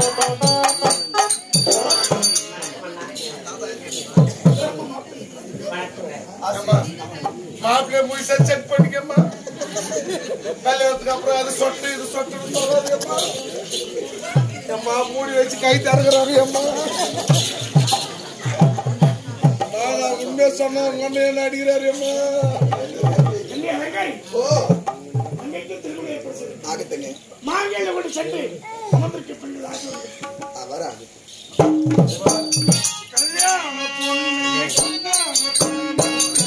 மாப்பிள்ளைய முழுசா செக் பண்ணிக்கம்மா கல்யாணத்துக்கு அப்புறம் அது சொட்டு இது சொட்டுன்னு சொல்லாதேம்மா அம்மா மூடி வச்சு கை தருகிறாரு அம்மா நான் உண்மையை சொன்ன உங்க அண்ணன் என்ன அடிக்கிறாரு அம்மா இல்லையா, வெங்காய்? ஓ அன்னைக்கு திருமணம் ஏற்பாடு செய்து. ஆகத்தங்க மாங்காயில கொண்டு சென்று அமர்ந்திருக்க பெண்கள் ஆசீர்வாதம். வர கல்யாண பொண்ணு கண்ணான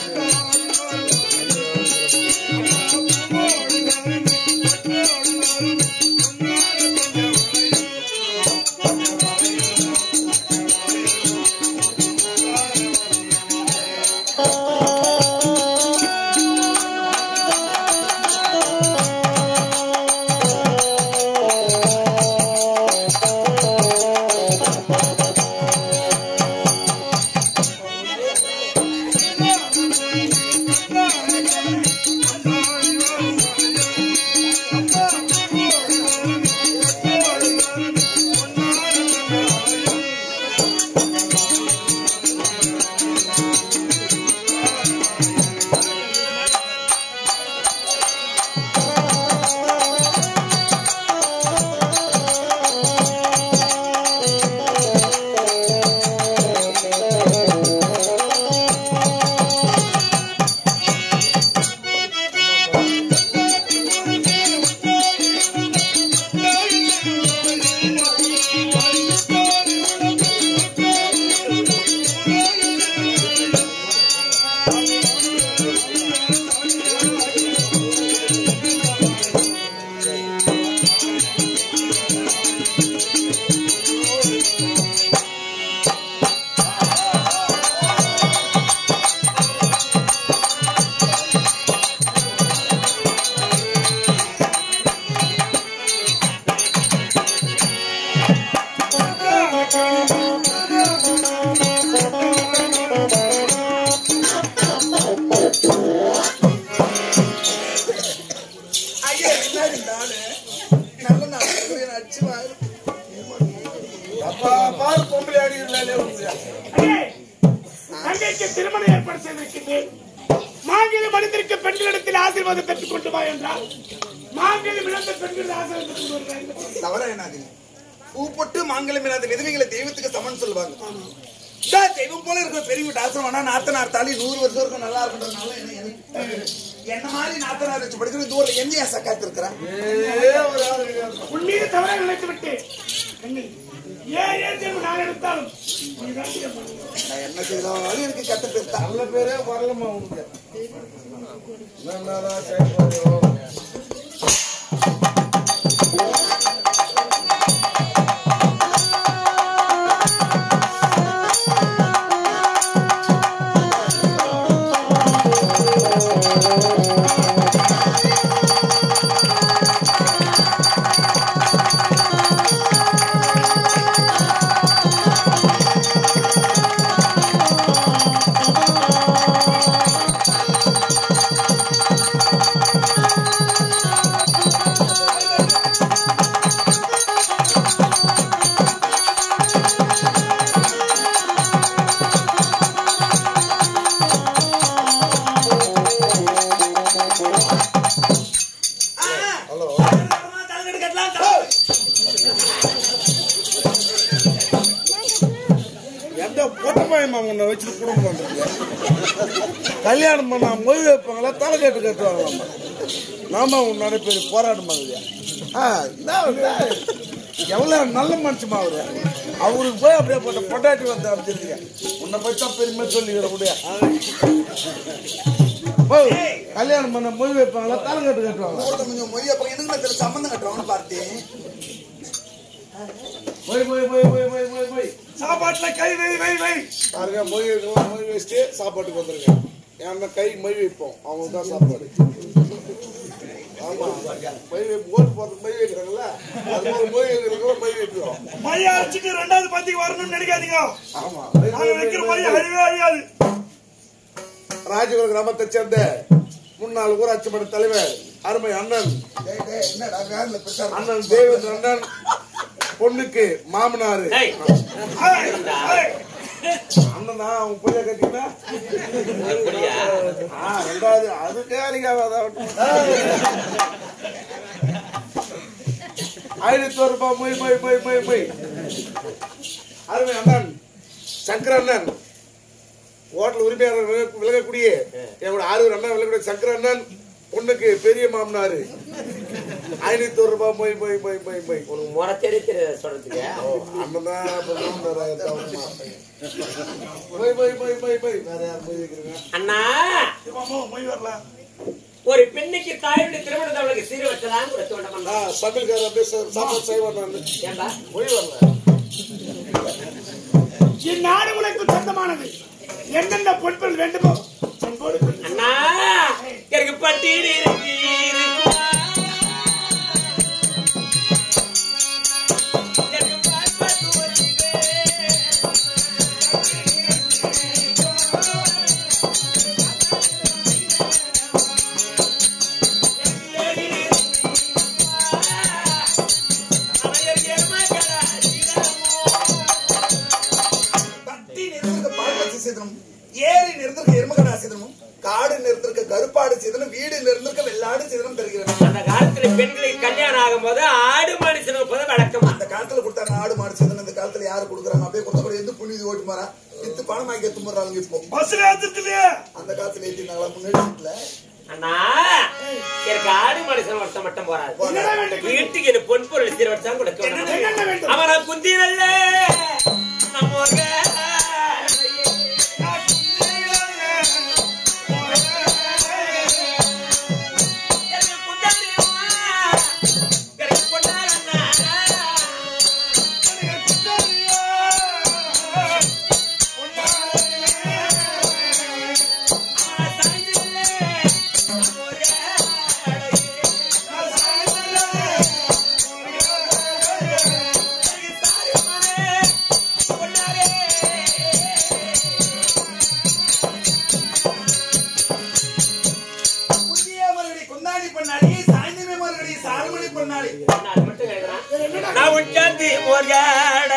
ஐயா என்னடி நானு நல்ல நாள் அடிச்சு வாரு அப்பா பாரு பொம்பளை அடிக்கிறாளே வந்து அடே, தங்கைக்கு திருமணம் ஏற்பாடு செய்திருக்கின்றேன் மாங்கல்யம் அணிந்திருக்க பெண்களிடத்தில் ஆசீர்வாதம் பெற்றுக் கொண்டு வா என்றால் மாங்கல்யம் இழந்த பெண்கள் ஆசீர்வாதம் பெற்றுக் கொண்டு வருகிறார்கள் தவறா என்னாதீங்க பூப்பட்டு மாங்கலம் இல்லாத விதவைகளை தெய்வத்துக்கு சமன் சொல்லுவாங்க இதா தெய்வம் போல இருக்கிற பெரிய வீட்டு ஆசிரம் வேணா நாத்தனார் தாலி நூறு வருஷம் இருக்கும் நல்லா இருக்குன்றதுனால என்ன- எனக்கு- என்ன மாதிரி நாத்தனார் வச்சு படிக்கிற இந்த ஊர்ல எந்த ஏசா காத்திருக்கிறேன் ஏ ஒரு ஆள் கிடையாது. உன் மீது தவறாக நினைத்து விட்டு கண்ணி, ஏன் ஏன் தீர்வு நான் எடுத்தாலும் நீதான் தீர்மானம். நான் என்ன செய்தாலும் எனக்கு கத்து பேர்த்தா நல்ல பேரே வரலமா உனக்கு என்னடா செய்யறோம் ஹலோ எந்த பொட்டமாயமா உன்னை வச்சுட்டு குடும்பம் பண்றீங்க கல்யாணம் பண்ணா மொழி வைப்பாங்களா தலை கட்டு கட்டுவாங்களாமா நாம உன் நடைபெரிய போராட்டம் பண்ணுறியா ஆ இதான் இதான். எவ்வளவு நல்ல மனுஷமா அவரு அவருக்கு போய் அப்படியே போட்ட பொட்டாட்டி வந்து அமைச்சிருக்கீங்க உன்னை போய் தான் பெருமை சொல்லிக்கிற முடியா போய் கல்யாணம் பண்ண மொழி வைப்பாங்களா தலை கட்டு கட்டுவாங்களா ஒருத்தன் கொஞ்சம் மொய் அப்ப எனக்கு நான் இதுல சம்மந்தம் கட்டுறவனு பார்த்தேன் போய் போய் போய் போய் போய் போய் போய் சாப்பாட்டுல கை வை வை வை பாருங்க மொய் வைக்கலாம் மொய் வச்சுட்டு சாப்பாட்டுக்கு வந்துருங்க ஏன்னா கை மொய் வைப்போம் அவங்க தான் சாப்பாடு ஆமா மொய் வை ஓட்டு போறது மொய் வைக்கிறாங்கல்ல அது மாதிரி மொய் வைக்கிறவங்க மொய் வைக்கிறோம் மைய அடிச்சுட்டு ரெண்டாவது பந்திக்கு வரணும்னு நினைக்காதீங்க ஆமா நாங்க வைக்கிற மைய அழிவே அழியாது ராஜபுரம் கிராமத்தை சேர்ந்த முன்னாள் ஊராட்சி மன்ற தலைவர் அருமை அண்ணன் டேய், டேய், என்னடா வேன்ல பிரச்சாரம் அண்ணன் தேவேந்திர அண்ணன் பொண்ணுக்கு மாமனாரு ஏய், அண்ணன் தான் அவன் புரிய கட்டினா அப்படியா? ஆ, ரெண்டாவது அது கேளிக்காதான் ஆயிரத்தி ஒரு ரூபாய் மொய் மொய் மொய் மொய் மொய் அருமை அண்ணன் சங்கர அண்ணன் ஹோட்டல் உரிமையாளர் விலக- விலகக்கூடிய என்னோட ஆறு அண்ணன் விலகக்கூடிய சங்கர அண்ணன் பொண்ணுக்கு பெரிய மாமனாரு ஐநூத்தி ஒரு ரூபாய் மொய் மொய் மொய் மொய் மொய் உனக்கு முறை தெரிய தெரியாது சொல்றதுக்கு அண்ணன் தான் அப்ப மாமனார் ஆயிரத்தி மொய் மொய் மொய் மொய் மொய் வேற யார் மொய் வைக்கிறீங்க அண்ணா மொய் வரல ஒரு பெண்ணுக்கு தாயுடைய திருமணத்தை அவளுக்கு சீர வச்சதான் கூட தோண்டம் ஆ, சமையல்காரர் அப்படியே சா- சாப்பாடு செய்வான் நான் ஏண்டா மொய் வரல இந்நாடு உனக்கு சொந்தமானது என்னென்ன பொருட்கள் வேண்டுமோ செம்போடு கொடு. அண்ணா எனக்கு பட்டீடு இருக்கு இருக்குமா? எனக்கு பார்ப்பது ஒரு பட்டி நிறுத்திருக்க பால்பட்சி சீதனம் ஏரி நிறுத்திருக்க எருமகடா சீதனமும் காடு நிறுத்திருக்க கருப்பாடு சீதனம் வீடு நிறுத்திருக்க வெள்ளாடு சீதனம் தருகிறது அந்த காலத்துல பெண்களுக்கு கல்யாணம் ஆகும்போது ஆடு மனுஷனுக்கு போது வழக்கமா அந்த காலத்துல கொடுத்தாங்க ஆடு மாடு சீதனம் இந்த காலத்துல யாரு கொடுக்குறாங்க அப்படியே கொடுத்த கூட எந்த புண்ணியது ஓட்டு மாறா வித்து பணம் வாங்கி தும்புறாங்க இப்போ பஸ்ல ஏத்துட்டு இல்லையா அந்த காலத்துல ஏத்தினாங்களா முன்னாடி வீட்டுல அண்ணா எனக்கு ஆடு மனுஷன் ஒருத்தன் மட்டும் போறாது என்னடா வேண்டும்? வீட்டுக்கு என்ன பொன் பொருள் சீர் வச்சான் கொடுக்க என்னென்ன வேண்டும்? அவனை குந்திரல்ல நம்ம புதிய மறுபடி குந்தாணி பண்ணாடி சாயந்தரமே மறுபடி சாறுமணி பண்ணாடி நான் உட்காந்து ஒரு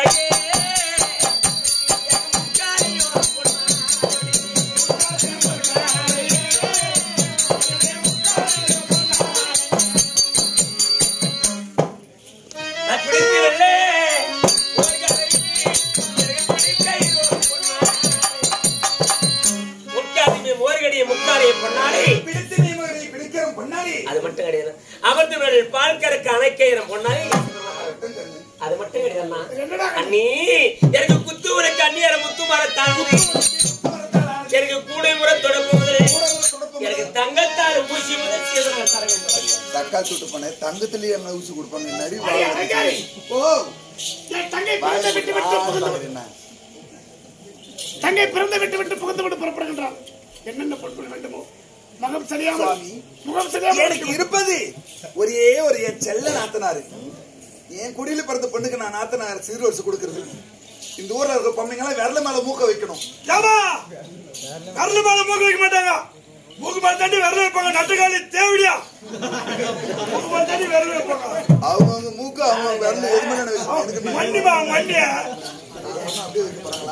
மோர்கடிய முக்காலைய பொன்னாடி பிடித்து நீ மறுபடி பிடிக்கிற பண்ணாடி அது மட்டும் கிடையாது அமர்ந்து பால் கறக்க அணைக்கிற பொன்னாடி அது மட்டும் கிடையாதுண்ணா அண்ணி எனக்கு குத்து ஒரு கண்ணியர முத்து மர தாங்குது எனக்கு கூடை முறை தொடப்பு முதலே எனக்கு தங்கத்தாறு பூசி முதல் சீதனம் தர வேண்டும் தக்கா சுட்டு பண்ண தங்கத்திலேயே என்ன ஊசி கொடுப்பாங்க நடி ஐயா, ஐயாரி, ஓ என் தங்கை பிறந்த விட்டு விட்டு புகுந்து விட்டு- என்ன தங்கை பிறந்த விட்டு விட்டு புகுந்து விட்டு புறப்படுகின்றான் என்னென்ன பொருட்கள் வேண்டுமோ முகம் சரியாமல் சுவாமி. முகம் சரியாமல் எனக்கு இருப்பது ஒரே ஒரு என் செல்ல நாத்தனாரு என் குடியில பிறந்த பொண்ணுக்கு நான் நாத்தனார் சீர் வருஷம் கொடுக்கறது இந்த ஊர்ல இருக்க பொம்மைங்க எல்லாம் விரல மேல மூக்க வைக்கணும் ஏமா விரல் மேல மூக்கு வைக்க மாட்டாங்க மூக்கு மேல தாண்டி விரல் வைப்பாங்க நட்டுக்காலி தேவையா மூக்கு மேல தாண்டி விரல் வைப்பாங்க அவங்க அவங்க மூக்கு அவங்க விரல எது மேல வைக்கணும் எனக்கு என்ன? மண்டிமா மண்டிய அப்படியே வைக்க போறாங்களா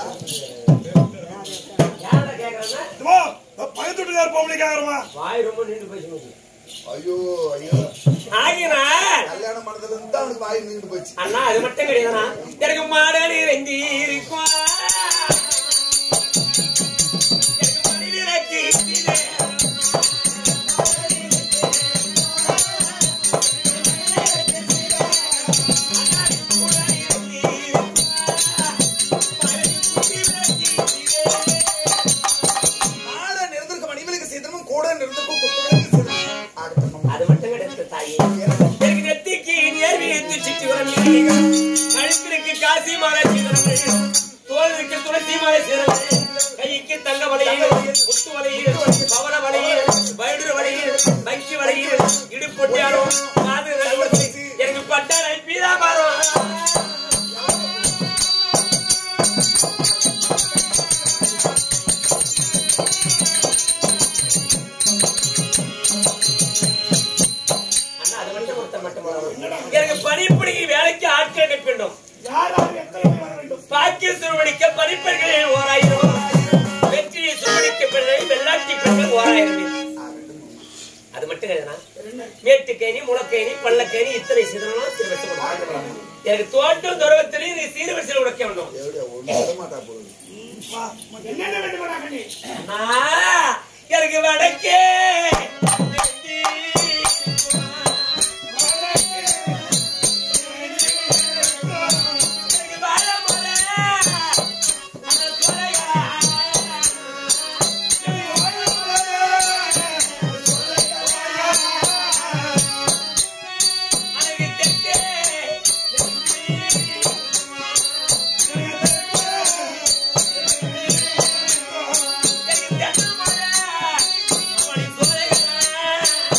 யாரா கேக்குறாங்க பக்கத்துட்டுக்கார பொம்பளை கேக்குறமா வாய் ரொம்ப நீண்டு போச்சு ஐயோ ஐயோ ஆகினார் கல்யாணம் பண்ணதுல இருந்து தான் அவனுக்கு வாய் நீண்டு போச்சு அண்ணா அது மட்டும் கிடையாதுண்ணா எனக்கு மாடல் இறங்கி இருக்கும் எனக்கு மணிவிளக்கு கீழே. மாட நிறந்திருக்க மணிமலுக்கு சீதனமும் கூட நிறந்திருக்கும் குத்துவிளக்கு சீதனம் அடுத்த அது மட்டும் கிடையாது தாயி எனக்கு நெத்திக்கு நேர் வைத்து சுற்றி வர மீன்கள் கழுத்திற்கு காசி மாலை சீதனங்கள் தோலுக்கு துளசி மாலை சீதனங்கள் கைக்கு தங்க வலையில் முத்து வலையில் பவள வலையில் வயிறு வலையில் வங்கி வலையில் இடுப்பொட்டியாலும் காது நடுவத்தில் எனக்கு பட்டாரை பீதாபாரம் அண்ணா, அது மட்டும் ஒருத்தன் மட்டும் போடாம. எனக்கு பணிப்படி வேலைக்கு ஆட்கள் வேண்டும் யார் யார் எத்தனை பேர் வர வேண்டும் பாக்கிய சுருவடிக்க பனிப்பெண்களில் ஓராயிரம் வெற்றியை சுருவடிக்க பெண்களில் வெள்ளாட்டி பெண்கள் ஓராயிரம் பேர். அது மட்டும் கிடையாதுண்ணா மேட்டுக்கேணி முளக்கேணி பள்ளக்கேணி இத்தனை சிதறலாம் திருவச்சு கொடுக்கணும் எனக்கு தோட்டம் துறவத்திலையும் நீ சீரவரிசையில் உடைக்க வேண்டும் என்னென்ன வேண்டுமாடா கண்ணி அண்ணா, எனக்கு வடக்கே எனக்கு வாழமலை, அந்த கொலையா. எனக்கு தெற்கே எனக்கு தென்னமலை, அவனை கொலையா.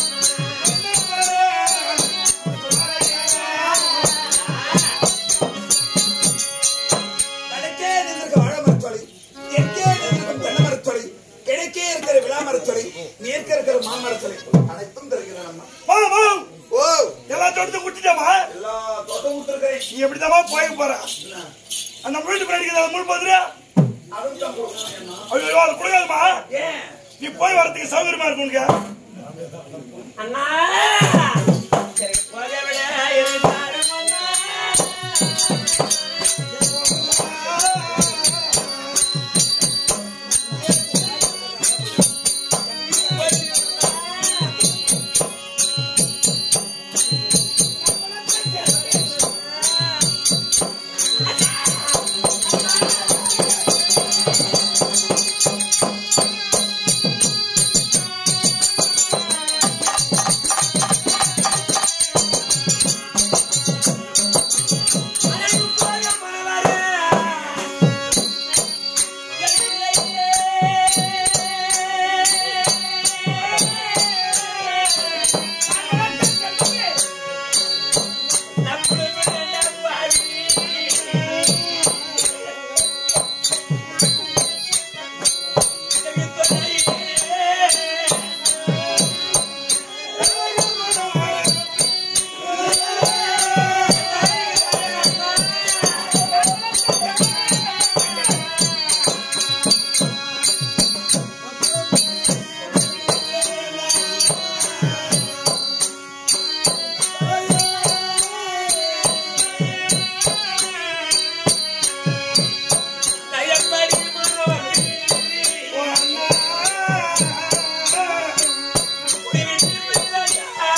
வடக்கே நின்றிருக்க வாழை மரத்தொலை தெற்கே நின்றிருக்கும் தென்னை மரத்தொலை கிழக்கே இருக்கிற விழா மரத்தொலை மேற்கே இருக்கிற மாமரத்தொலை அனைத்தும் தருகிறேன் அம்மா வா வா ஓ எல்லா தோட்டத்தையும் குடிச்சிட்டாமா எல்லா தோட்டம் விட்டுருக்கிறேன் நீ எப்படிதாம்மா போய் போற அந்த வீட்டு பின்னாடி அதை முள் பாத்துறியா அதுவும் தான் கொடுக்கணும் ஐயோ அது கொடுக்காதம்மா ஏன் நீ போய் வரதுக்கு சௌகரியமா இருக்கும் உனக்கு அண்ணா எனக்கு போக விட இருந்தாலும் அண்ணா. எனக்கு போக மனவரே. நயம்படி மனோகரி. குடிவிட்டு பிள்ளையா.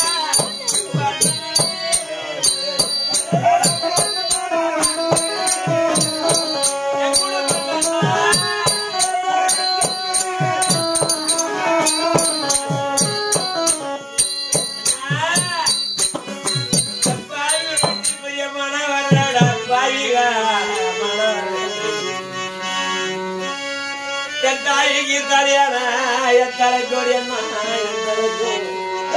என் குடும்பம் என் தாய்க்கு தலையான என் தலைக்கோடி அம்மா என் தலைக்கோடி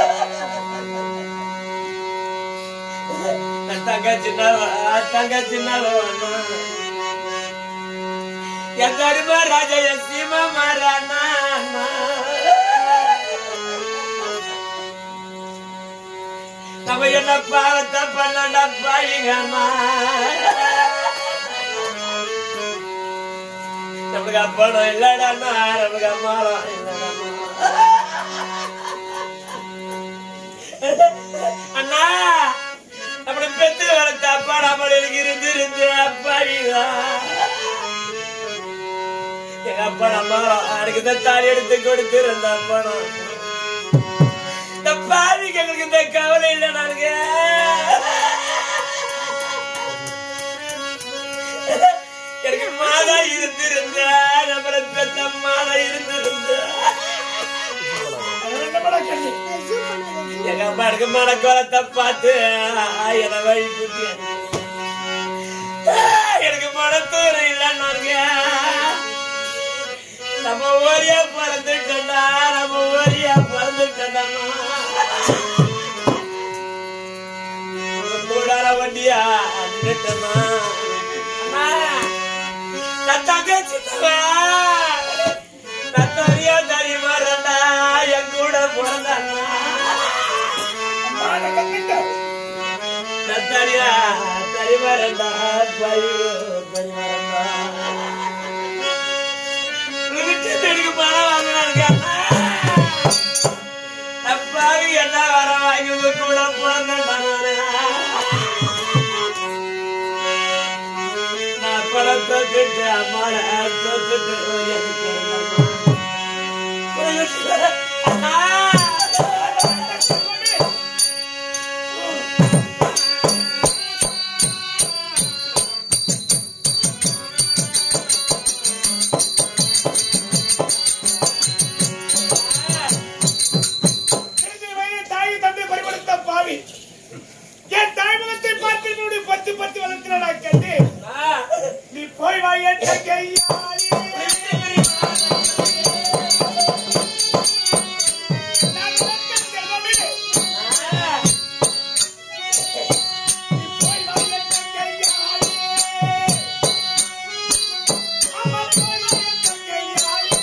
என் தங்க சின்னவா தங்க சின்னவா என் தரும ராஜா என் சீம மாறானா நம்ம என்ன பாவத்தை பண்ணடா பாயிங்கம்மா நமக்கு அப்படம் இல்லடா நமக்கு அம்மாவும் இல்லடா அண்ணா அப்படி பெத்து வளர்த்த அப்பா நம்மள எனக்கு இருந்து இருந்து அப்பாடிதா எங்க அப்பா நம்ம எனக்கு இந்த தாலி எடுத்து கொடுத்து இருந்த பணம் இந்த பாவிக்கு எங்களுக்கு இந்த கவலை இல்லை நானுங்க எனக்கு மாதா இருந்திருந்தா நம்மள பெத்த மாதா இருந்திருந்தா என்னடா கண்ணி எங்க அப்பா எனக்கு மனக்கோலத்தை பார்த்து என வழி குத்தி எனக்கு மனத்தூர் இல்லைன்னாங்க நம்ம ஓரியா பிறந்துட்டா நம்ம ஓரியா பிறந்துட்டா கூடார வண்டியா நின்னுட்டமா நான் தங்கச்சி நான் தனியா தெரியுமா ரெண்டா என் கூட பிறந்தா நான் தனியா தனியா தனிமரண்டா பையோ தனிமரண்டா விட்டு எனக்கு பணம் வாங்கினாங்க அப்பாவி என்ன வர வாங்கி உங்க கூட போனேன் நான் பணம் தொத்துட்டு அம்மா தொத்துட்டு எனக்கு அம்மா தெரிஞ்ச வயதில் தாய் தந்தை பறிகொடுத்த பாவி என் தாய்மகத்தை பார்த்து என்னுடைய பத்து பத்து வளர்க்கிறாடா கேட்டு நீ போய் வா என் கையாளி நான் வளர்த்த செல்வமே நீ போய் வா என் கையாளி அம்மா போய் வா என் கையாளி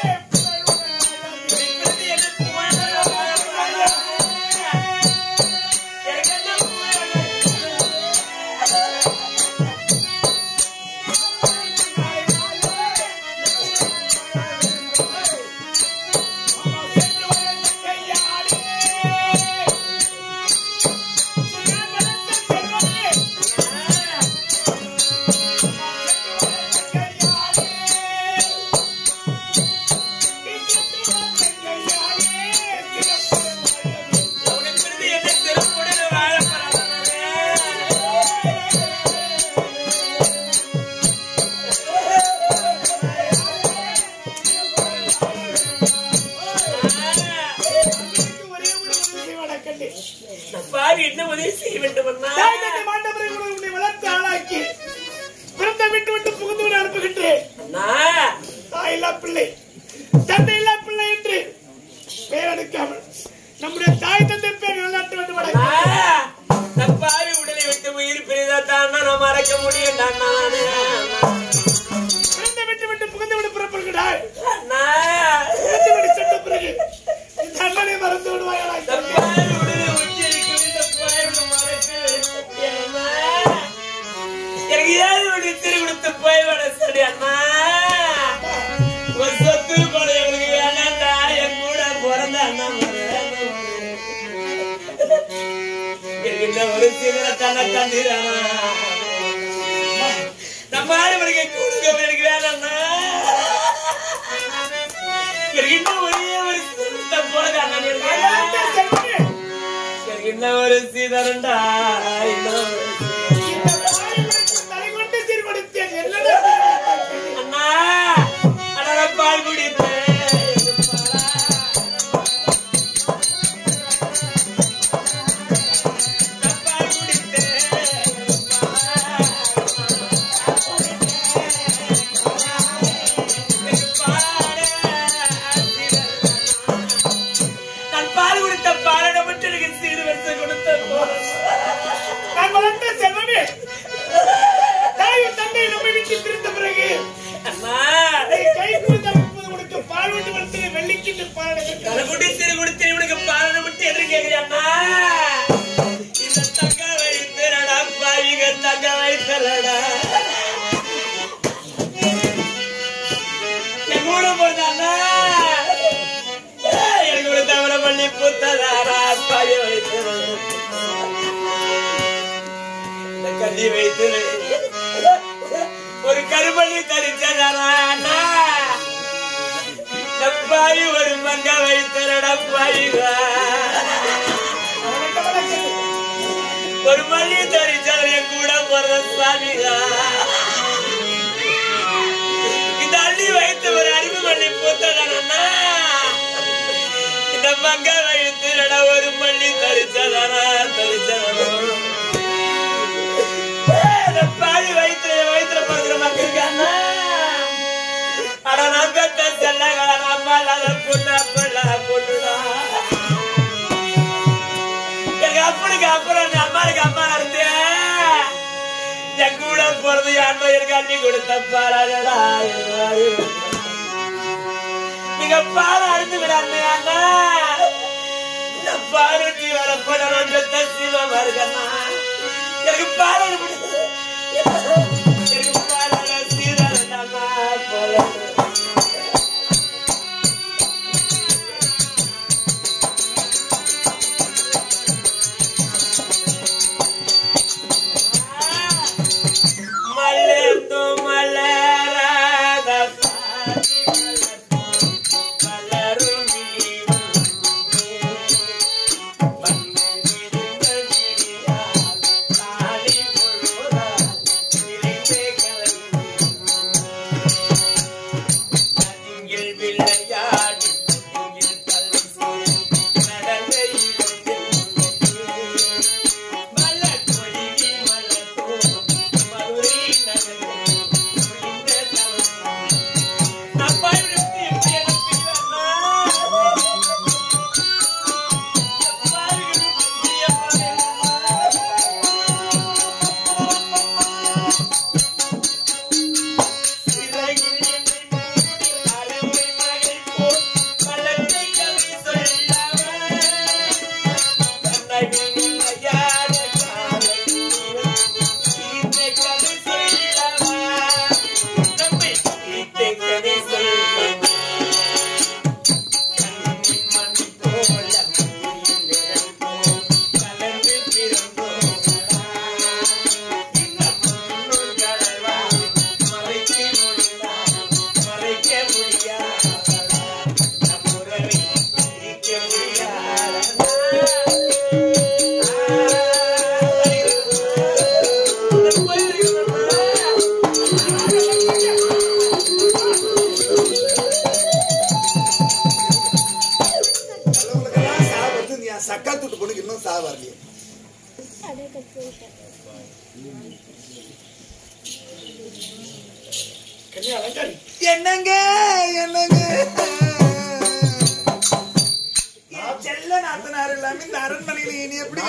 ஒரே ஒரு உதவி செய்வாடா கண்ணே பாவி என்ன உதவி செய்ய வேண்டும் அண்ணா தாய் தந்தை மாண்டவரை கூட உன்னை வளர்த்து ஆளாக்கி பிறந்த விட்டு விட்டு புகுந்து விட அனுப்புகின்றேன் அண்ணா தாய் இல்லா பிள்ளை தந்தை இல்லா பிள்ளை என்று பெயர் எடுக்காமல் நம்முடைய தாய் தந்தை பேர் நிலைநாட்ட வேண்டும் அண்ணா, அடா. நம் பாவி உடலை விட்டு உயிர் பிரிதா தான் நான் மறக்க முடியும் நானு பிறந்த விட்டு விட்டு புகுந்து விட புறப்படுகிறாய் அண்ணா புகுந்து விட சென்ற பிறகு இந்த அண்ணனை மறந்து விடுவாயா நம் பாவி உடலை உச்சரிக்கும் இந்த பாயோட மறக்க அண்ணா எனக்கு ஏழு மணி திருவிடுத்து போய் வர சொல்லி அண்ணா ஒரு சொத்து கூட எங்களுக்கு வேணாண்டா என் கூட பிறந்த அண்ணா இருக்கின்ற ஒரு சிவன தன்னை தந்திரானா நம்ம ஆளுவருக்கு கொடுக்க எனக்கு வேணாம்னா இருக்கின்ற ஒரே ஒரு சிவத்தை போல அண்ணன் இருக்கு எனக்கு இன்னும் ஒரு சீதரண்டா இன்னும் ஒரு சீதரண்டா. தலை கொண்டு சீர்படுத்தேன் என்னடா அண்ணா அண்ணா பால் குடித்தேன் பால் நான் பால் குடித்த பாலட மட்டும் எனக்கு சீர் வச்சு கொடுத்த நான் வளர்த்த செல்வமே தாயும் தந்தை நம்மை விட்டு பிரிந்த பிறகு அண்ணா அதை கை கொடுத்த உனக்கு பால் விட்டு வளர்த்து வெள்ளிக்கிட்டு பால் கலகுடி திரு கொடுத்து இவனுக்கு பாலன மட்டும் எதிர கேக்குறியாண்ணா இந்த தங்க வைத்தலடா பாவிக தங்க வைத்தலடா என் கூட போறதாண்ணா எனக்கு ஒரு தவற பண்ணி புத்ததாரா பாவி வைத்து இந்த கல்வி வைத்து ஒரு கருமணி தரிச்சதாரா அண்ணா டப்பாவி ஒரு மங்க வைத்தரடப்பாவிவா ஒரு மல்லி தரிச்சதைய கூட போற சாமிகா இந்த அள்ளி வைத்து ஒரு அறிவு மல்லி பூத்ததானா இந்த மங்க வைத்திரட ஒரு மல்லி தரிச்சதானா தரிச்சதானா இந்த பாவி வயிற்றுல வயிற்றுல பிறகுற மக்களுக்கு அண்ணா அட நான் பெத்த செல்லகள அம்மா இல்லாத பொண்ணு அப்பா பொண்ணுடா எங்க அப்பனுக்கு அப்புறம் என் அம்மாவுக்கு அம்மா இருந்தேன் என் கூட பிறந்து என் எனக்கு அள்ளி கொடுத்த பாராடா நீங்க பால் அருந்து விடாம இந்த பாருட்டி வரப்பட நான் பெத்த சீமா இருக்கண்ணா எனக்கு பால் அனுப்பி மலர்ந்து மலராத மலரும் விளையாடி நடந்த மலர் கொடிகி மலர்த்தோ மதுரை நகரில் புரிந்த தவம். அப்பா இப்படி இப்படி எனக்கு இல்லைன்னா. அப்பா இப்படி எப்படி சிறையில் என்னை மூடி அருமை மகள் போல் மலர்ந்த கவி சொல்லாமல் முடியாது நல்லவங்களுக்கெல்லாம் சாவு வருது நீ சக்கா துட்டு பொண்ணுக்கு இன்னும் சாவு வரலையே கன்னியா அலங்காரி என்னங்க என்னங்க என் செல்ல நாத்தனார் இல்லாம இந்த அரண்மனையில இனி எப்படி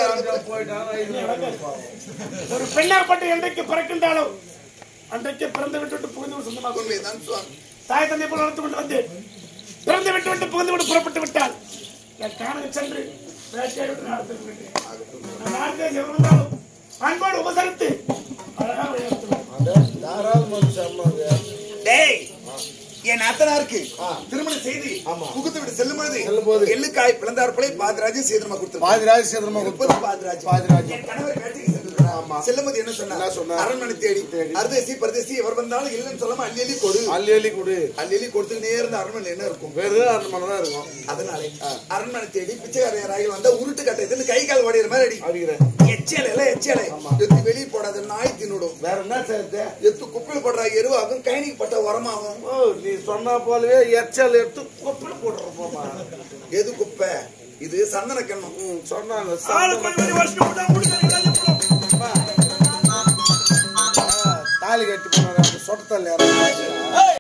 ஒரு பெண்ணாப்பட்டு என்றைக்கு பிறக்கின்றாலோ அன்றைக்கு பிறந்து விட்டு புகுந்து சொந்தமாக உண்மைதான் சுவாமி தாய் தந்தை போல வளர்த்து கொண்டு வந்து பிறந்து விட்டு விட்டு புகுந்து விட்டு புறப்பட்டு விட்டால் என் காணக சென்று வேட்டையாடி விட்டு நடத்தி விட்டேன். நான் நாட்டை எவருந்தாலும் அன்போடு உபசரித்து அழகா வழிநடத்துவேன். தாராளமாக சொன்னாங்க டேய் என் நாத்தனாருக்கு திருமணம் செய்து ஆமா. புகுத்து விட்டு செல்லும் பொழுது செல்லும்போது. எள்ளுக்காய் பிளந்தார் போல பாதிராஜும் சேதனமா கொடுத்து பாதிராஜ் சேதனமா முப்பது பாதிராஜ் பாதிராஜ் என் கணவர் காட்சிக்கு சென்றிருக்கிறார். ஆமா. செல்லும்போது என்ன என்ன சொன்னார் சொன்னார்? அரண்மனை தேடி தேடி. அர்தேசி பரதேசி எவர் வந்தாலும் இல்லைன்னு சொல்லாம அள்ளி அள்ளி கொடு அள்ளி அள்ளி கொடு அள்ளி அள்ளி கொடுத்துக்கிட்டே இருந்த அரண்மனை என்ன இருக்கும் வெறும் அந்த மனம் தான் இருக்கும் அதனாலே அரண்மனை தேடி பிச்சைக்காரையராகி வந்தா உருட்டு கட்டை கை கால் ஓடிற மாதிரி அடி அடிக்கிறேன் எச்சலை எல்லாம் எச்சலை ஆமா. எத்து வெளியே போடாத நாய் தின்னுடும் வேற என்ன சேர்த்து எத்து குப்பையில் போடுற எருவாகும் கைனிக்கு பட்ட உரமாகும் ஓ நீ சொன்னா போலவே எச்சல் எடுத்து கொப்பில் போட்டுருப்போமா எது குப்பை இது சந்தன கண்ணம் ம் சொன்னாங்க ஆளு சாப்பிட கொஞ்சம் கொஞ்சம் வருஷம் போட்டா முடிஞ்சு கையில போடும். தாலி கட்டி போனாரு அந்த சொட்டத்தல் யாரும்